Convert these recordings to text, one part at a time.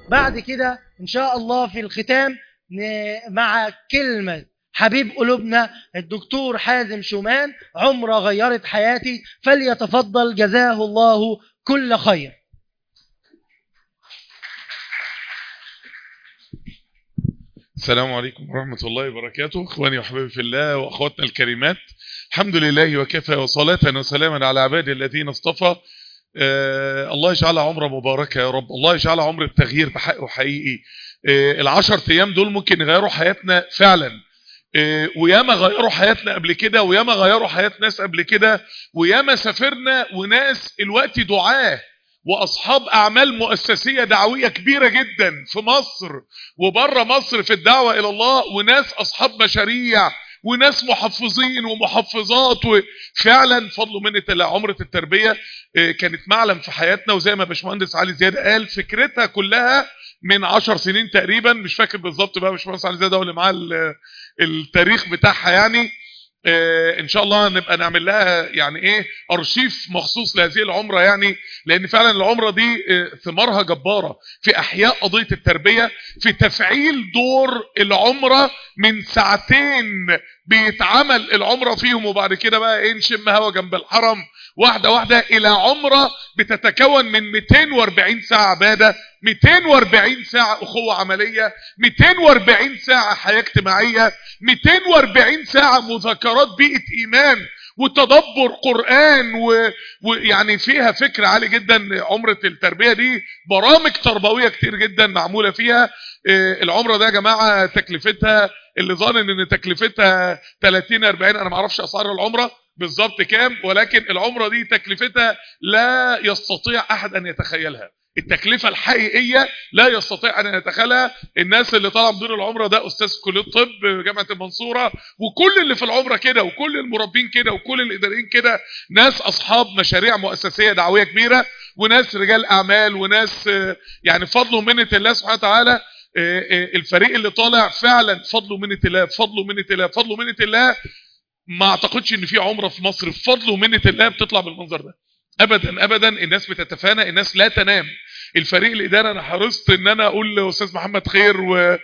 بعد كده إن شاء الله في الختام ن- مع كلمة حبيب قلوبنا الدكتور حازم شومان عمرة غيرت حياتي فليتفضل جزاه الله كل خير السلام عليكم ورحمة الله وبركاته اخواني وحبايبي في الله واخواتنا الكريمات الحمد لله وكفى وصلاة وسلاما على عباده الذين اصطفى آه الله يجعلها عمرة مباركة يا رب الله يجعلها عمرة تغيير بحق وحقيقي آه العشر ايام دول ممكن يغيروا حياتنا فعلا آه وياما غيروا حياتنا قبل كده وياما غيروا حياة ناس قبل كده وياما سافرنا وناس الوقت دعاه واصحاب اعمال مؤسسيه دعويه كبيره جدا في مصر وبره مصر في الدعوه الى الله وناس اصحاب مشاريع وناس محفظين ومحفظات وفعلا فضل منة الله عمرة التربية آه، كانت معلم في حياتنا وزي ما باشمهندس علي زياد قال فكرتها كلها من عشر سنين تقريبا مش فاكر بالظبط بقى باشمهندس علي زياد هو اللي معاه ال- التاريخ بتاعها يعني آه، ان شاء الله نبقى نعمل لها يعني ايه ارشيف مخصوص لهذه العمره يعني لان فعلا العمره دي آه، ثمارها جباره في احياء قضيه التربيه في تفعيل دور العمره من ساعتين بيتعمل العمره فيهم وبعد كده بقى ايه نشم هوا جنب الحرم واحده واحده الى عمره بتتكون من 240 ساعه عباده 240 ساعه اخوه عمليه 240 ساعه حياه اجتماعيه 240 ساعه مذاكرات بيئه ايمان وتدبر قرآن و- ويعني فيها فكر عالي جدا عمرة التربية دي برامج تربوية كتير جدا معمولة فيها آه، العمرة ده يا جماعة تكلفتها اللي ظن ان تكلفتها 30 40 انا ما اعرفش اسعار العمرة بالظبط كام ولكن العمرة دي تكلفتها لا يستطيع احد ان يتخيلها التكلفة الحقيقية لا يستطيع ان يتخيلها الناس اللي طالعه بدون العمرة ده استاذ كلية طب جامعة المنصورة وكل اللي في العمرة كده وكل المربين كده وكل الاداريين كده ناس اصحاب مشاريع مؤسسية دعوية كبيرة وناس رجال اعمال وناس آه، يعني فضل ومنة الله سبحانه وتعالى آه، آه، الفريق اللي طالع فعلا فضل ومنة الله فضل ومنة الله فضل ومنة الله ما اعتقدش ان في عمره في مصر بفضل ومنه الله بتطلع بالمنظر ده ابدا ابدا الناس بتتفانى الناس لا تنام الفريق الاداري انا حرصت ان انا اقول لاستاذ محمد خير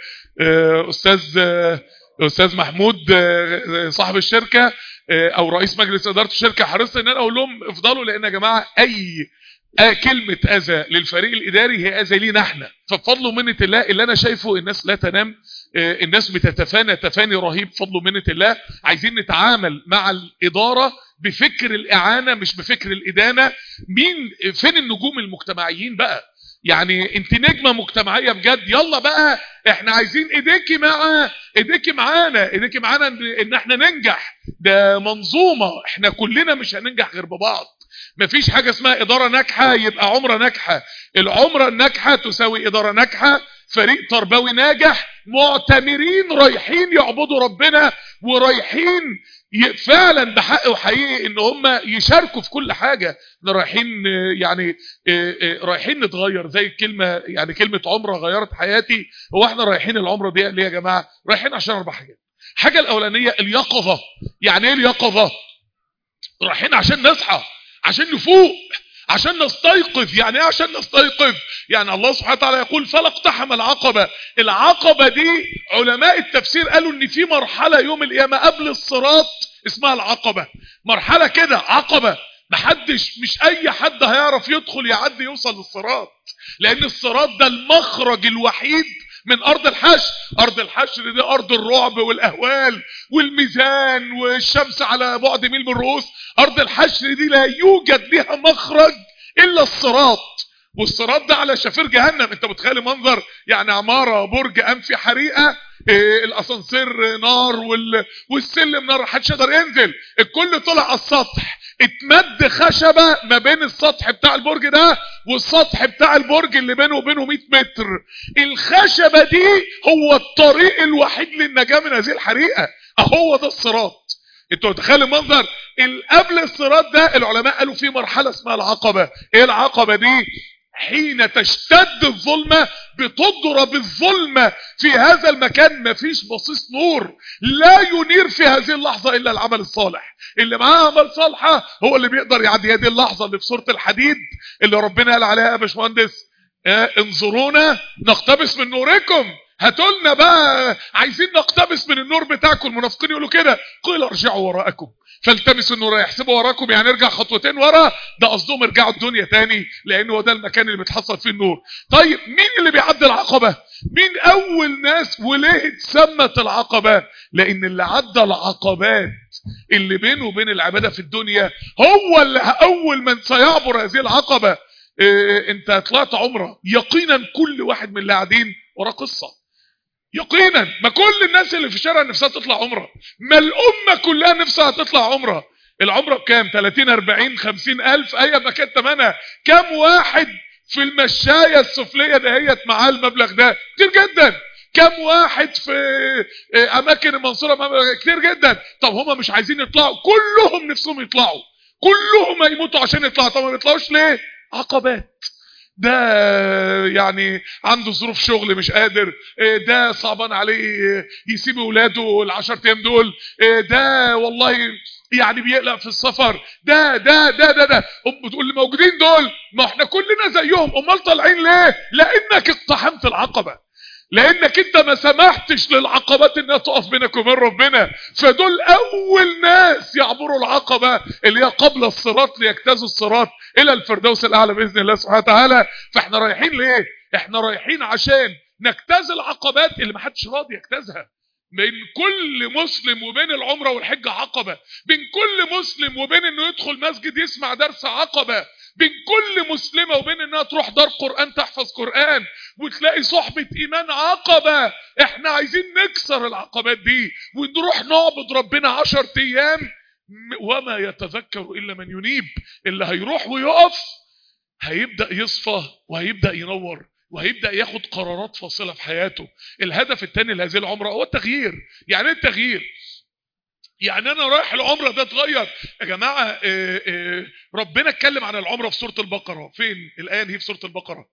واستاذ استاذ محمود آه، صاحب الشركه آه، او رئيس مجلس اداره الشركه حرصت ان انا اقول لهم افضلوا لان يا جماعه اي آه، كلمة أذى للفريق الإداري هي أذى لينا احنا فبفضل ومنة الله اللي أنا شايفه الناس لا تنام آه، الناس بتتفانى تفاني رهيب بفضل ومنة الله عايزين نتعامل مع الإدارة بفكر الإعانة مش بفكر الإدانة مين فين النجوم المجتمعيين بقى يعني انت نجمة مجتمعية بجد يلا بقى احنا عايزين ايديكي مع ايديكي معانا ايديكي معانا ان ان احنا ننجح ده منظومة احنا كلنا مش هننجح غير ببعض مفيش حاجة اسمها ادارة ناجحة يبقى عمرة ناجحة العمرة الناجحة تساوي ادارة ناجحة فريق تربوي ناجح معتمرين رايحين يعبدوا ربنا ورايحين ي- فعلا بحق وحقيقي ان هم يشاركوا في كل حاجة احنا رايحين آه، يعني آه، آه، رايحين نتغير زي الكلمة يعني كلمة عمرة غيرت حياتي هو احنا رايحين العمرة دي ليه يا جماعة رايحين عشان اربع حاجات الحاجة الاولانية اليقظة يعني ايه اليقظة رايحين عشان نصحى عشان نفوق عشان نستيقظ يعني ايه عشان نستيقظ يعني الله سبحانه وتعالى يقول فلا اقتحم العقبة العقبة دي علماء التفسير قالوا ان في مرحلة يوم القيامة قبل الصراط اسمها العقبة مرحلة كده عقبة محدش مش اي حد هيعرف يدخل يعدي يوصل للصراط لان الصراط ده المخرج الوحيد من ارض الحشر ارض الحشر دي ارض الرعب والاهوال والميزان والشمس على بعد ميل من الرؤوس ارض الحشر دي لا يوجد لها مخرج الا الصراط والصراط ده على شفير جهنم انت متخيل منظر يعني عمارة برج قام في حريقة إيه الاسانسير نار وال... والسلم نار محدش يقدر ينزل الكل طلع على السطح اتمد خشبة ما بين السطح بتاع البرج ده والسطح بتاع البرج اللي بينه وبينه 100 متر الخشبة دي هو الطريق الوحيد للنجاة من هذه الحريقة اهو ده الصراط انتوا متخيلوا المنظر ال- قبل الصراط ده العلماء قالوا في مرحلة اسمها العقبة ايه العقبة دي حين تشتد الظلمة بتضرب الظلمة في هذا المكان مفيش بصيص نور لا ينير في هذه اللحظة الا العمل الصالح اللي معاه عمل صالحة هو اللي بيقدر يعدي هذه اللحظة اللي في سورة الحديد اللي ربنا قال عليها يا باشمهندس اه انظرونا نقتبس من نوركم هاتوا لنا بقى عايزين نقتبس من النور بتاعكم المنافقين يقولوا كده قيل ارجعوا وراءكم فالتمسوا النور يحسبوا وراكم يعني ارجع خطوتين ورا ده قصدهم ارجعوا الدنيا تاني لان هو ده المكان اللي بيتحصل فيه النور طيب مين اللي بيعدي العقبه مين اول ناس وليه اتسمت العقبه لان اللي عدى العقبات اللي بينه وبين العباده في الدنيا هو اللي اول من سيعبر هذه العقبه إيه انت طلعت عمره يقينا كل واحد من اللي قاعدين وراه قصه يقينا ما كل الناس اللي في الشارع نفسها تطلع عمره ما الامه كلها نفسها تطلع عمره العمره بكام 30 40 50 الف اي ما كانت ثمنها كام واحد في المشايه السفليه دهيت معاه المبلغ ده كتير جدا كم واحد في اماكن المنصوره كتير جدا طب هم مش عايزين يطلعوا كلهم نفسهم يطلعوا كلهم هيموتوا عشان يطلعوا طب ما بيطلعوش ليه عقبات ده يعني عنده ظروف شغل مش قادر ده صعبان عليه يسيب اولاده العشر ايام دول ده والله يعني بيقلق في السفر ده ده ده ده ده اللي موجودين دول ما احنا كلنا زيهم امال طالعين ليه لانك اقتحمت العقبه لانك انت ما سمحتش للعقبات انها تقف بينك وبين ربنا فدول اول ناس يعبروا العقبه اللي هي قبل الصراط ليجتازوا الصراط الى الفردوس الاعلى باذن الله سبحانه وتعالى فاحنا رايحين ليه احنا رايحين عشان نجتاز العقبات اللي ما حدش راضي يجتازها بين كل مسلم وبين العمره والحج عقبه بين كل مسلم وبين انه يدخل مسجد يسمع درس عقبه بين كل مسلمة وبين انها تروح دار قرآن تحفظ قرآن وتلاقي صحبة ايمان عقبة احنا عايزين نكسر العقبات دي ونروح نعبد ربنا عشر ايام وما يتذكر الا من ينيب اللي هيروح ويقف هيبدأ يصفى وهيبدأ ينور وهيبدأ ياخد قرارات فاصلة في حياته الهدف الثاني لهذه العمرة هو التغيير يعني ايه التغيير يعني انا رايح العمره ده اتغير يا جماعه اه اه ربنا اتكلم عن العمره في سوره البقره فين الايه دي في سوره البقره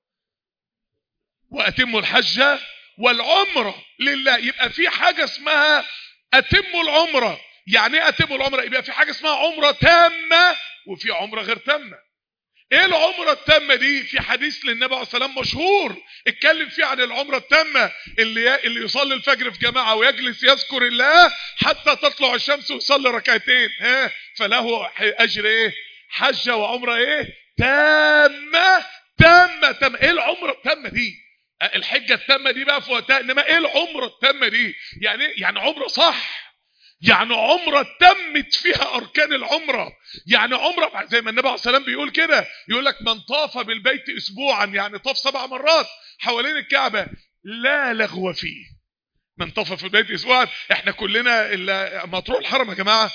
واتموا الحج والعمره لله يبقى في حاجه اسمها اتموا العمره يعني ايه اتموا العمره يبقى في حاجه اسمها عمره تامه وفي عمره غير تامه ايه العمرة التامة دي في حديث للنبي عليه السلام مشهور اتكلم فيه عن العمرة التامة اللي اللي يصلي الفجر في جماعة ويجلس يذكر الله حتى تطلع الشمس ويصلي ركعتين ها فله اجر ايه حجة وعمرة ايه تامة تامة تامة ايه العمرة التامة دي الحجة التامة دي بقى في وقتها انما ايه العمرة التامة دي يعني يعني عمرة صح يعني عمرة تمت فيها أركان العمرة يعني عمرة زي ما النبي عليه السلام بيقول كده يقول لك من طاف بالبيت أسبوعا يعني طاف سبع مرات حوالين الكعبة لا لغو فيه من طاف في البيت أسبوعا احنا كلنا ما تروح الحرم يا جماعة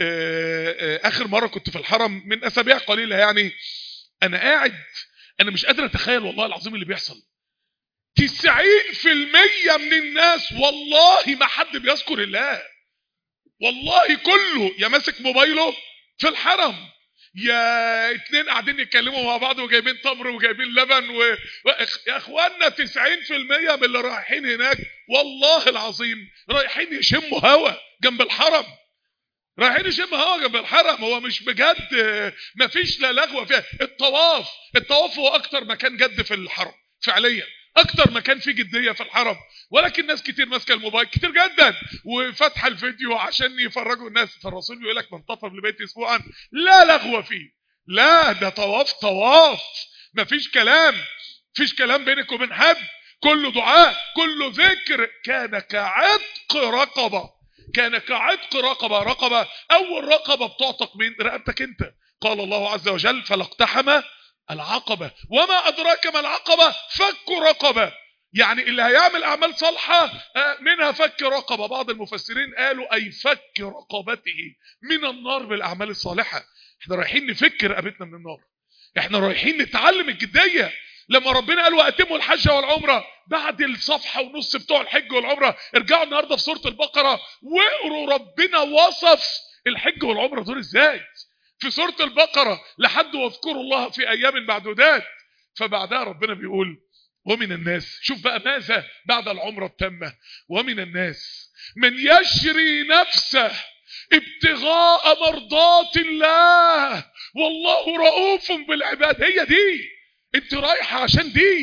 آخر مرة كنت في الحرم من أسابيع قليلة يعني أنا قاعد أنا مش قادر أتخيل والله العظيم اللي بيحصل تسعين في المية من الناس والله ما حد بيذكر الله والله كله يا ماسك موبايله في الحرم يا اتنين قاعدين يتكلموا مع بعض وجايبين تمر وجايبين لبن و... و... يا اخوانا 90% من اللي رايحين هناك والله العظيم رايحين يشموا هوا جنب الحرم رايحين يشموا هوا جنب الحرم هو مش بجد مفيش لا لغوه فيها الطواف الطواف هو اكتر مكان جد في الحرم فعليا اكتر مكان فيه جديه في الحرم ولكن ناس كتير ماسكه الموبايل كتير جدا وفاتحه الفيديو عشان يفرجوا الناس فالرسول بيقول لك من طاف بالبيت اسبوعا لا لغو فيه لا ده طواف طواف مفيش كلام مفيش كلام بينك وبين حد كله دعاء كله ذكر كان كعتق رقبه كان كعتق رقبه رقبه اول رقبه بتعتق من رقبتك انت قال الله عز وجل فلاقتحم العقبة وما أدراك ما العقبة فك رقبة يعني اللي هيعمل أعمال صالحة منها فك رقبة بعض المفسرين قالوا أي فك رقبته من النار بالأعمال الصالحة احنا رايحين نفك رقبتنا من النار احنا رايحين نتعلم الجدية لما ربنا قال واتموا الحج والعمرة بعد الصفحة ونص بتوع الحج والعمرة ارجعوا النهاردة في سورة البقرة واقروا ربنا وصف الحج والعمرة دول ازاي في سورة البقرة لحد واذكروا الله في أيام معدودات فبعدها ربنا بيقول ومن الناس شوف بقى ماذا بعد العمرة التامة ومن الناس من يشري نفسه ابتغاء مرضات الله والله رؤوف بالعباد هي دي انت رايحة عشان دي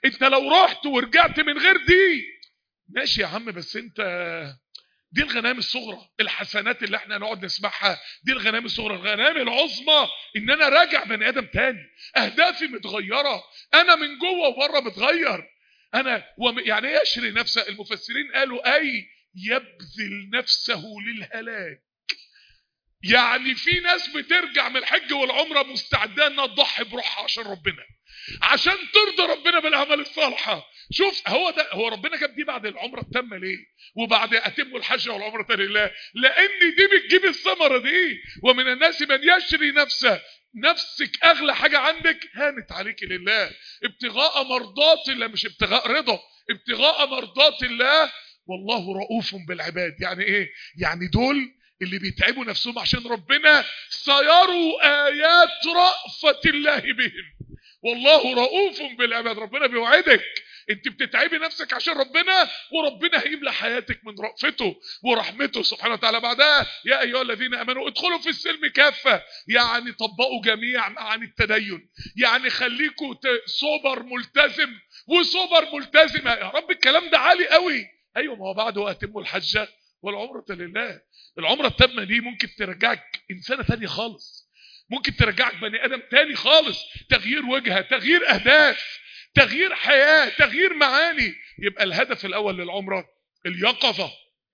انت لو رحت ورجعت من غير دي ماشي يا عم بس انت دي الغنائم الصغرى الحسنات اللي احنا نقعد نسمعها دي الغنائم الصغرى الغنائم العظمى ان انا راجع بني ادم تاني اهدافي متغيره انا من جوه وبره متغير انا وم... يعني ايه يشري نفسه المفسرين قالوا اي يبذل نفسه للهلاك يعني في ناس بترجع من الحج والعمره مستعده انها تضحي بروحها عشان ربنا عشان ترضي ربنا بالاعمال الصالحه شوف هو ده هو ربنا جاب دي بعد العمره التامه ليه وبعد اتم الحج والعمره لله لان دي بتجيب الثمره دي ومن الناس من يشري نفسه نفسك اغلى حاجه عندك هانت عليك لله ابتغاء مرضات الله مش ابتغاء رضا ابتغاء مرضات الله والله رؤوف بالعباد يعني ايه يعني دول اللي بيتعبوا نفسهم عشان ربنا سيروا ايات رأفة الله بهم والله رؤوف بالعباد ربنا بيوعدك انت بتتعبي نفسك عشان ربنا وربنا هيملى حياتك من رأفته ورحمته سبحانه وتعالى بعدها يا ايها الذين امنوا ادخلوا في السلم كافه يعني طبقوا جميع معاني التدين يعني خليكوا صبر ملتزم وصبر ملتزمه يا رب الكلام ده عالي قوي ايوه ما هو بعد واتموا الحجه والعمره لله العمره التامه دي ممكن ترجعك انسانه ثانيه خالص ممكن ترجعك بني ادم تاني خالص تغيير وجهه تغيير اهداف تغيير حياه تغيير معاني يبقى الهدف الاول للعمره اليقظه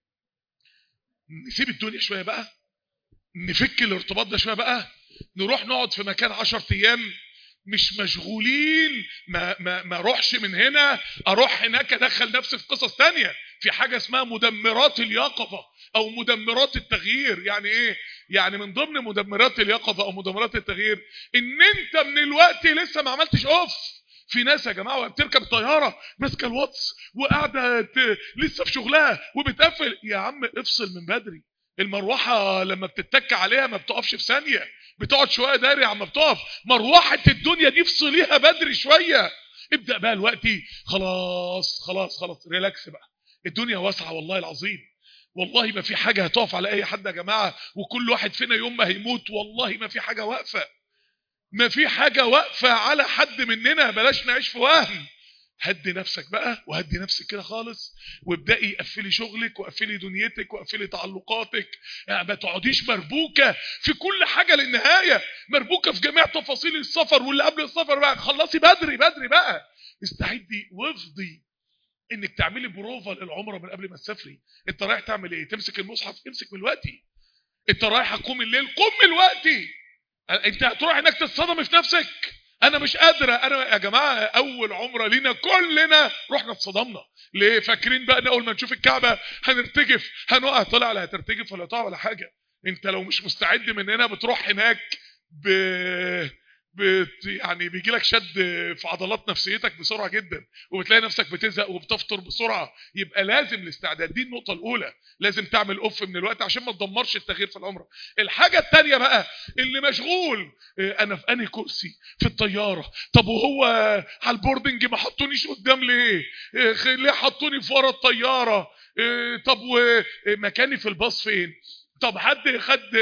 نسيب الدنيا شويه بقى نفك الارتباط ده شويه بقى نروح نقعد في مكان 10 ايام مش مشغولين ما ما ما اروحش من هنا اروح هناك ادخل نفسي في قصص تانية في حاجه اسمها مدمرات اليقظه او مدمرات التغيير يعني ايه يعني من ضمن مدمرات اليقظه او مدمرات التغيير ان انت من الوقت لسه ما عملتش اوف في ناس يا جماعه بتركب طياره ماسكه الواتس وقاعده لسه في شغلها وبتقفل يا عم افصل من بدري المروحه لما بتتك عليها ما بتقفش في ثانيه بتقعد شويه داري عم بتقف مروحه الدنيا دي افصليها بدري شويه ابدا بقى دلوقتي خلاص خلاص خلاص ريلاكس بقى الدنيا واسعه والله العظيم والله ما في حاجه هتقف على اي حد يا جماعه وكل واحد فينا يوم ما هيموت والله ما في حاجه واقفه ما في حاجه واقفه على حد مننا بلاش نعيش في وهم هدي نفسك بقى وهدي نفسك كده خالص وابدأي قفلي شغلك وقفلي دنيتك وقفلي تعلقاتك يعني ما تقعديش مربوكة في كل حاجة للنهاية مربوكة في جميع تفاصيل السفر واللي قبل السفر بقى خلصي بدري بدري بقى استعدي وافضي انك تعملي بروفا للعمره من قبل ما تسافري انت رايح تعمل ايه تمسك المصحف امسك من الوقت انت رايح تقوم الليل قم من الوقت انت هتروح هناك تتصدم في نفسك انا مش قادره انا يا جماعه اول عمره لينا كلنا رحنا اتصدمنا ليه فاكرين بقى ان اول ما نشوف الكعبه هنرتجف هنقع طلع لا هترتجف ولا تقع ولا حاجه انت لو مش مستعد من هنا بتروح هناك ب بت يعني بيجي لك شد في عضلات نفسيتك بسرعه جدا وبتلاقي نفسك بتزهق وبتفطر بسرعه يبقى لازم الاستعداد دي النقطه الاولى لازم تعمل اوف من الوقت عشان ما تدمرش التغيير في العمره الحاجه الثانيه بقى اللي مشغول انا في انهي كرسي في الطياره طب وهو على البوردنج ما حطونيش قدام ليه ليه حطوني في ورا الطياره طب ومكاني في الباص فين طب حد خد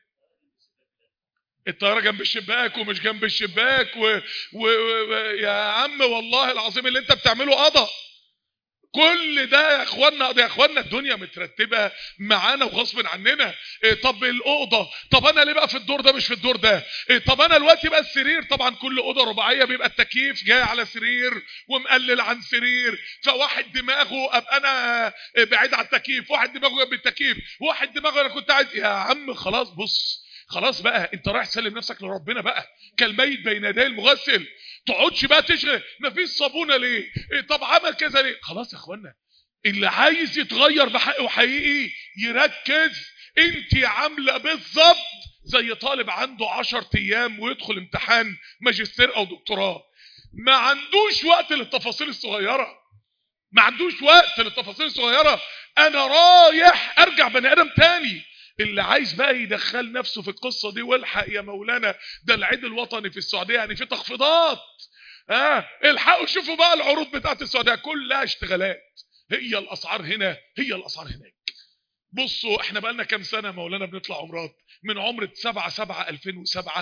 الطياره جنب الشباك ومش جنب الشباك و... و... و... يا عم والله العظيم اللي انت بتعمله قضى كل ده يا اخوانا ده يا اخوانا الدنيا مترتبه معانا وغصب عننا إيه طب الاوضه طب انا ليه بقى في الدور ده مش في الدور ده إيه طب انا دلوقتي بقى السرير طبعا كل اوضه رباعيه بيبقى التكييف جاي على سرير ومقلل عن سرير فواحد دماغه ابقى انا بعيد عن التكييف واحد دماغه جنب التكييف واحد دماغه انا كنت عايز يا عم خلاص بص خلاص بقى انت رايح تسلم نفسك لربنا بقى كالميت بين يدي المغسل تقعدش بقى تشغل مفيش صابونه ليه إيه طب عمل كذا ليه خلاص يا اخوانا اللي عايز يتغير بحق وحقيقي يركز انت عامله بالظبط زي طالب عنده 10 ايام ويدخل امتحان ماجستير او دكتوراه ما عندوش وقت للتفاصيل الصغيره ما عندوش وقت للتفاصيل الصغيره انا رايح ارجع بني ادم تاني اللي عايز بقى يدخل نفسه في القصة دي والحق يا مولانا ده العيد الوطني في السعودية يعني في تخفيضات ها آه الحقوا شوفوا بقى العروض بتاعت السعودية كلها اشتغالات هي الاسعار هنا هي الاسعار هناك بصوا احنا بقى لنا كام سنة مولانا بنطلع عمرات من عمرة 7 7 2007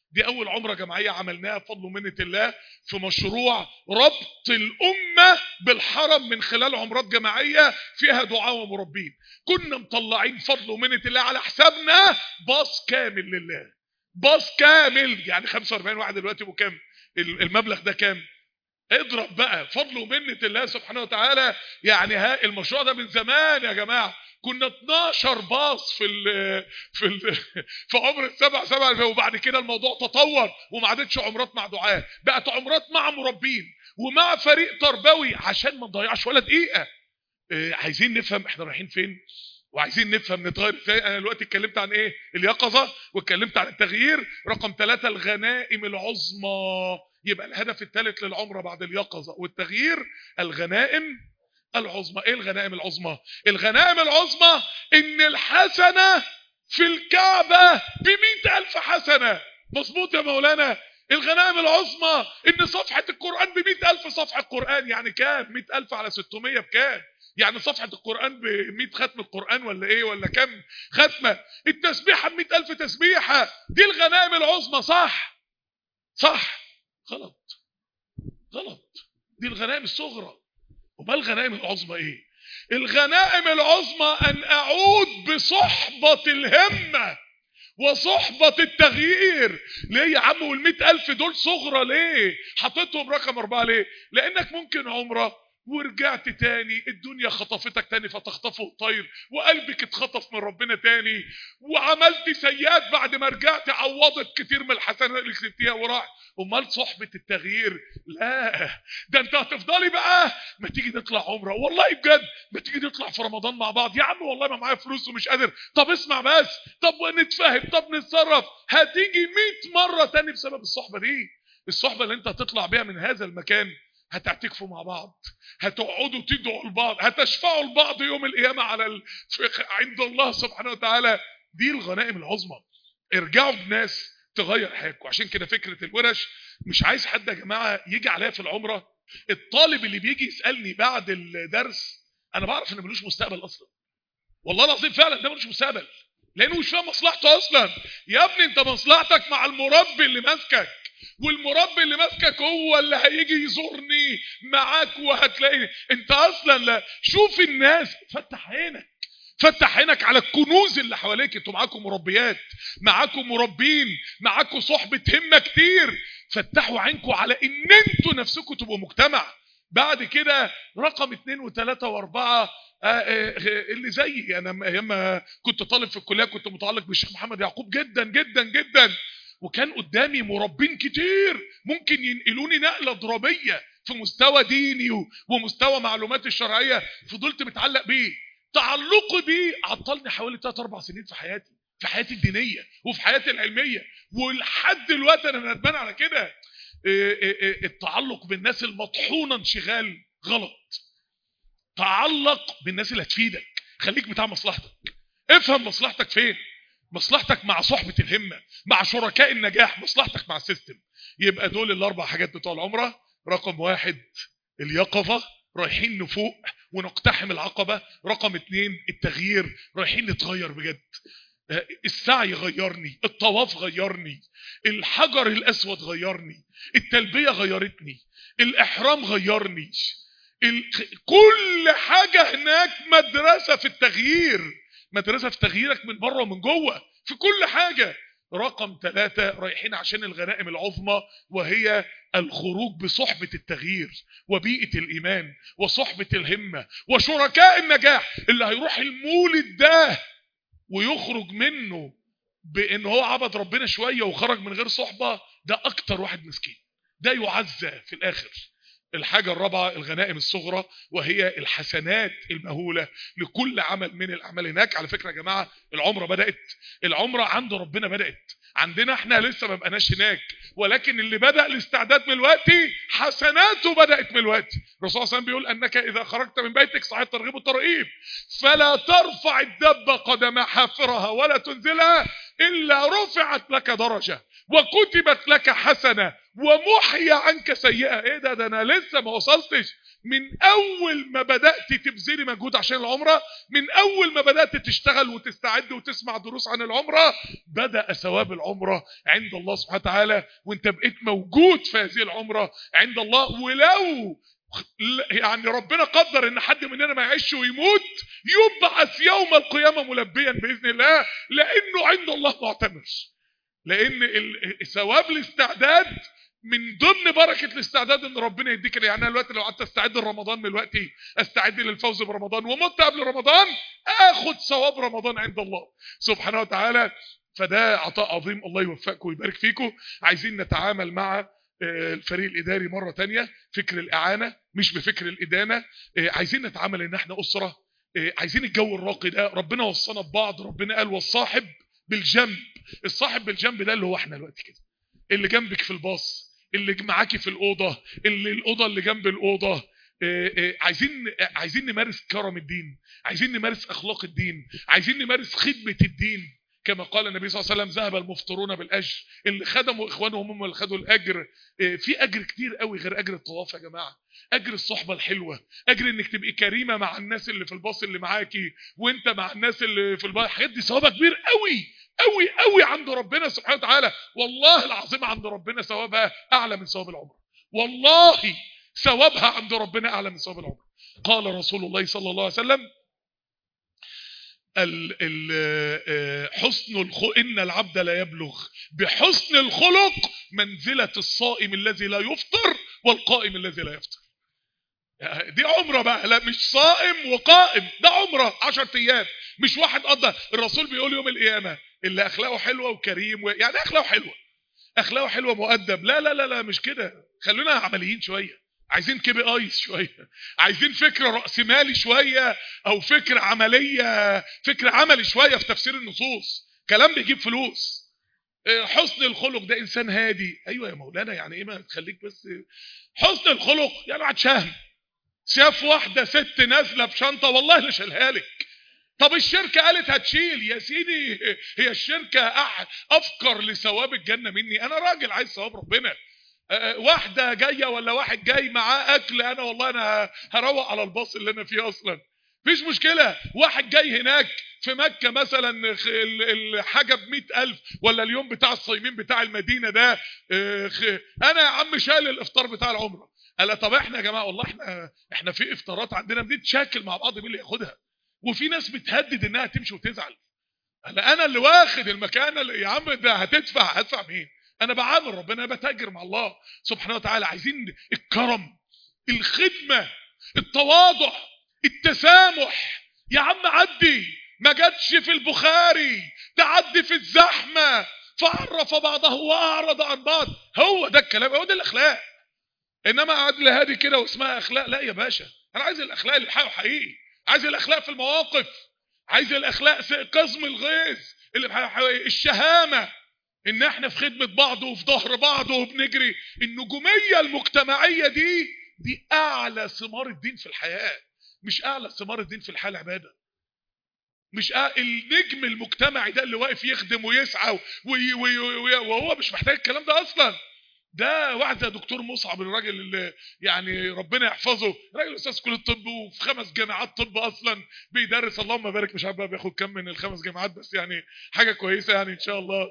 دي اول عمره جماعيه عملناها بفضل ومنه الله في مشروع ربط الامه بالحرم من خلال عمرات جماعيه فيها دعاء ومربين كنا مطلعين فضل ومنه الله على حسابنا باص كامل لله باص كامل يعني 45 واحد دلوقتي ابو كام المبلغ ده كام اضرب بقى فضل ومنه الله سبحانه وتعالى يعني ها المشروع ده من زمان يا جماعه كنا 12 باص في ال في ال في عمر السبع سبع وبعد كده الموضوع تطور وما عادتش عمرات مع دعاة بقت عمرات مع مربين ومع فريق تربوي عشان ما نضيعش ولا دقيقه اه عايزين نفهم احنا رايحين فين وعايزين نفهم نتغير ازاي انا دلوقتي اتكلمت عن ايه اليقظه واتكلمت عن التغيير رقم ثلاثة الغنائم العظمى يبقى الهدف الثالث للعمره بعد اليقظه والتغيير الغنائم العظمى ايه الغنائم العظمى الغنائم العظمى ان الحسنة في الكعبة بمئة الف حسنة مظبوط يا مولانا الغنائم العظمى ان صفحة القرآن بمئة الف صفحة قرآن يعني كام مئة الف على ستمية بكام يعني صفحة القرآن بمئة ختم القرآن ولا ايه ولا كم ختمة التسبيحة بمئة الف تسبيحة دي الغنائم العظمى صح صح غلط غلط دي الغنائم الصغرى وما الغنائم العظمى ايه الغنائم العظمى ان اعود بصحبة الهمة وصحبة التغيير ليه يا عم والمئة الف دول صغرى ليه حطيتهم رقم اربعة ليه لانك ممكن عمره ورجعت تاني الدنيا خطفتك تاني فتخطفه الطير وقلبك اتخطف من ربنا تاني وعملت سيئات بعد ما رجعت عوضت كتير من الحسنات اللي كسبتيها وراح امال صحبة التغيير لا ده انت هتفضلي بقى ما تيجي نطلع عمره والله بجد ما تيجي نطلع في رمضان مع بعض يا عم والله ما معايا فلوس ومش قادر طب اسمع بس طب نتفاهم طب نتصرف هتيجي 100 مرة تاني بسبب الصحبة دي الصحبة اللي انت هتطلع بيها من هذا المكان هتعتكفوا مع بعض هتقعدوا تدعوا لبعض هتشفعوا لبعض يوم القيامة على ال... عند الله سبحانه وتعالى دي الغنائم العظمى ارجعوا بناس تغير حياتكم عشان كده فكرة الورش مش عايز حد يا جماعة يجي عليا في العمرة الطالب اللي بيجي يسألني بعد الدرس انا بعرف انه ملوش مستقبل اصلا والله العظيم فعلا ده ملوش مستقبل لانه مش فاهم مصلحته اصلا يا ابني انت مصلحتك مع المربي اللي ماسكك والمربي اللي ماسكك هو اللي هيجي يزورني معاك وهتلاقيني انت اصلا لا شوف الناس فتح عينك فتح عينك على الكنوز اللي حواليك انتوا معاكم مربيات معاكم مربين معاكم صحبة همة كتير فتحوا عينكم على ان انتوا نفسكم تبقوا مجتمع بعد كده رقم اتنين وتلاتة واربعة اللي زيي انا ايام ما كنت طالب في الكليه كنت متعلق بالشيخ محمد يعقوب جدا جدا جدا وكان قدامي مربين كتير ممكن ينقلوني نقله ضربيه في مستوى ديني ومستوى معلوماتي الشرعيه فضلت متعلق بيه تعلقي بيه عطلني حوالي 3 4 سنين في حياتي في حياتي الدينيه وفي حياتي العلميه ولحد دلوقتي انا ندمان على كده التعلق بالناس المطحونه انشغال غلط تعلق بالناس اللي هتفيدك خليك بتاع مصلحتك افهم مصلحتك فين مصلحتك مع صحبة الهمة مع شركاء النجاح مصلحتك مع السيستم يبقى دول الاربع حاجات بتوع العمرة رقم واحد اليقظة رايحين نفوق ونقتحم العقبة رقم اتنين التغيير رايحين نتغير بجد السعي غيرني الطواف غيرني الحجر الاسود غيرني التلبية غيرتني الاحرام غيرني كل حاجة هناك مدرسة في التغيير مدرسة في تغييرك من بره ومن جوه في كل حاجة رقم ثلاثة رايحين عشان الغنائم العظمى وهي الخروج بصحبة التغيير وبيئة الإيمان وصحبة الهمة وشركاء النجاح اللي هيروح المولد ده ويخرج منه بان هو عبد ربنا شوية وخرج من غير صحبة ده اكتر واحد مسكين ده يعزى في الاخر الحاجة الرابعة الغنائم الصغرى وهي الحسنات المهولة لكل عمل من الأعمال هناك على فكرة يا جماعة العمرة بدأت العمرة عند ربنا بدأت عندنا احنا لسه ما بقناش هناك ولكن اللي بدأ الاستعداد من الوقت حسناته بدأت من الوقت الرسول صلى الله عليه وسلم بيقول أنك إذا خرجت من بيتك صحيح الترغيب والترغيب فلا ترفع الدبة قدم حافرها ولا تنزلها إلا رفعت لك درجة وكتبت لك حسنة ومحي عنك سيئة ايه ده ده انا لسه ما وصلتش من اول ما بدأت تبذلي مجهود عشان العمرة من اول ما بدأت تشتغل وتستعد وتسمع دروس عن العمرة بدأ ثواب العمرة عند الله سبحانه وتعالى وانت بقيت موجود في هذه العمرة عند الله ولو يعني ربنا قدر ان حد مننا ما يعيش ويموت يبعث يوم القيامة ملبيا بإذن الله لانه عند الله معتمر لان ثواب الاستعداد من ضمن بركة الاستعداد ان ربنا يديك يعني انا دلوقتي لو قعدت استعد لرمضان دلوقتي استعد للفوز برمضان ومت قبل رمضان اخد ثواب رمضان عند الله سبحانه وتعالى فده عطاء عظيم الله يوفقكم ويبارك فيكم عايزين نتعامل مع الفريق الاداري مرة تانية فكر الاعانة مش بفكر الادانة عايزين نتعامل ان احنا اسرة عايزين الجو الراقي ده ربنا وصانا ببعض ربنا قال والصاحب بالجنب الصاحب بالجنب ده اللي هو احنا دلوقتي كده اللي جنبك في الباص اللي معاكي في الأوضة اللي الأوضة اللي جنب الأوضة عايزين عايزين نمارس كرم الدين عايزين نمارس أخلاق الدين عايزين نمارس خدمة الدين كما قال النبي صلى الله عليه وسلم ذهب المفطرون بالأجر اللي خدموا إخوانهم هم اللي خدوا الأجر في أجر كتير قوي غير أجر الطواف يا جماعة أجر الصحبة الحلوة أجر إنك تبقي كريمة مع الناس اللي في الباص اللي معاكي وإنت مع الناس اللي في الباص الحاجات دي ثوابها كبير قوي قوي قوي عند ربنا سبحانه وتعالى والله العظيم عند ربنا ثوابها اعلى من ثواب العمر والله ثوابها عند ربنا اعلى من ثواب العمر قال رسول الله صلى الله عليه وسلم ال ال حسن الخلق ان العبد لا يبلغ بحسن الخلق منزله الصائم الذي لا يفطر والقائم الذي لا يفطر دي عمره بقى لا مش صائم وقائم ده عمره 10 ايام مش واحد قضى الرسول بيقول يوم القيامه اللي اخلاقه حلوه وكريم و... يعني اخلاقه حلوه اخلاقه حلوه مؤدب لا لا لا لا مش كده خلونا عمليين شويه عايزين كي بي ايز شويه عايزين فكر راسمالي شويه او فكر عمليه فكر عملي شويه في تفسير النصوص كلام بيجيب فلوس حسن الخلق ده انسان هادي ايوه يا مولانا يعني ايه ما تخليك بس حسن الخلق يعني واحد شهم شاف واحده ست نازله بشنطه والله لا شالها لك طب الشركة قالت هتشيل يا سيدي هي الشركة أفكر لثواب الجنة مني أنا راجل عايز ثواب ربنا واحدة جاية ولا واحد جاي معاه أكل أنا والله أنا هروق على الباص اللي أنا فيه أصلا فيش مشكلة واحد جاي هناك في مكة مثلا الحاجة بمئة ألف ولا اليوم بتاع الصايمين بتاع المدينة ده أنا يا عم شايل الإفطار بتاع العمرة قال طب احنا يا جماعة والله احنا احنا في إفطارات عندنا بنتشاكل مع بعض مين اللي ياخدها وفي ناس بتهدد انها تمشي وتزعل انا انا اللي واخد المكان اللي يا عم ده هتدفع هدفع مين انا بعامل ربنا بتاجر مع الله سبحانه وتعالى عايزين الكرم الخدمه التواضع التسامح يا عم عدي ما جاتش في البخاري تعدي في الزحمه فعرف بعضه واعرض عن بعض هو ده الكلام هو ده الاخلاق انما عدل هادي كده واسمها اخلاق لا يا باشا انا عايز الاخلاق اللي حقيقي عايز الاخلاق في المواقف عايز الاخلاق في قزم الغيظ اللي الشهامه ان احنا في خدمه بعض وفي ظهر بعض وبنجري النجوميه المجتمعيه دي دي اعلى ثمار الدين في الحياه مش اعلى ثمار الدين في الحياه العباده مش أعلى النجم المجتمعي ده اللي واقف يخدم ويسعى وي وي وي وهو مش محتاج الكلام ده اصلا ده واحد زي دكتور مصعب الراجل اللي يعني ربنا يحفظه راجل استاذ كليه الطب وفي خمس جامعات طب اصلا بيدرس اللهم بارك مش عارف بقى بياخد كام من الخمس جامعات بس يعني حاجه كويسه يعني ان شاء الله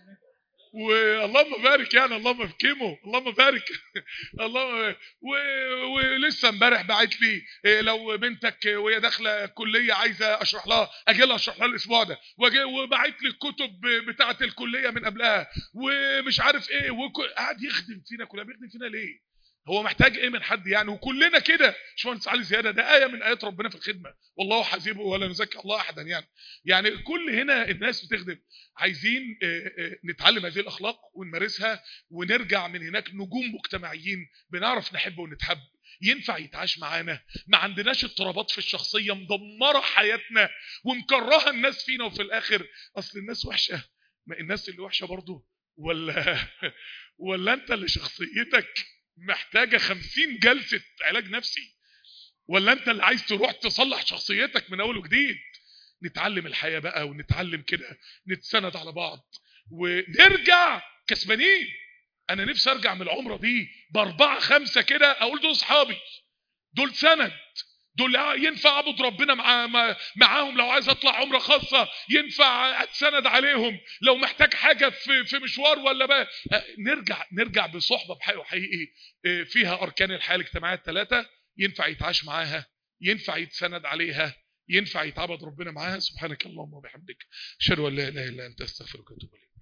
واللهم بارك يعني اللهم افكمه اللهم بارك اللهم و... ولسه امبارح باعت لي لو بنتك وهي داخله كليه عايزه اشرح لها اجي لها اشرح لها الاسبوع ده وبعت لي الكتب بتاعه الكليه من قبلها ومش عارف ايه وك... قاعد يخدم فينا كلنا بيخدم فينا ليه هو محتاج ايه من حد يعني وكلنا كده باشمهندس علي زياده ده ايه من ايات ربنا في الخدمه والله حسيبه ولا نزكي الله احدا يعني يعني كل هنا الناس بتخدم عايزين نتعلم هذه الاخلاق ونمارسها ونرجع من هناك نجوم مجتمعيين بنعرف نحب ونتحب ينفع يتعاش معانا ما عندناش اضطرابات في الشخصيه مدمره حياتنا ومكرهه الناس فينا وفي الاخر اصل الناس وحشه ما الناس اللي وحشه برضه ولا ولا انت اللي شخصيتك محتاجة خمسين جلسة علاج نفسي ولا انت اللي عايز تروح تصلح شخصيتك من اول وجديد نتعلم الحياة بقى ونتعلم كده نتسند على بعض ونرجع كسبانين انا نفسي ارجع من العمره دي باربعه خمسه كده اقول دول اصحابي دول سند دول ينفع اعبد ربنا مع مع- معاهم لو عايز اطلع عمره خاصه ينفع اتسند عليهم لو محتاج حاجه في في مشوار ولا بقى نرجع نرجع بصحبه بحقيقي حقيقي اه، فيها اركان الحياه الاجتماعيه الثلاثه ينفع يتعاش معاها ينفع يتسند عليها ينفع يتعبد ربنا معاها سبحانك اللهم وبحمدك اشهد ان لا اله الا انت استغفرك واتوب اليك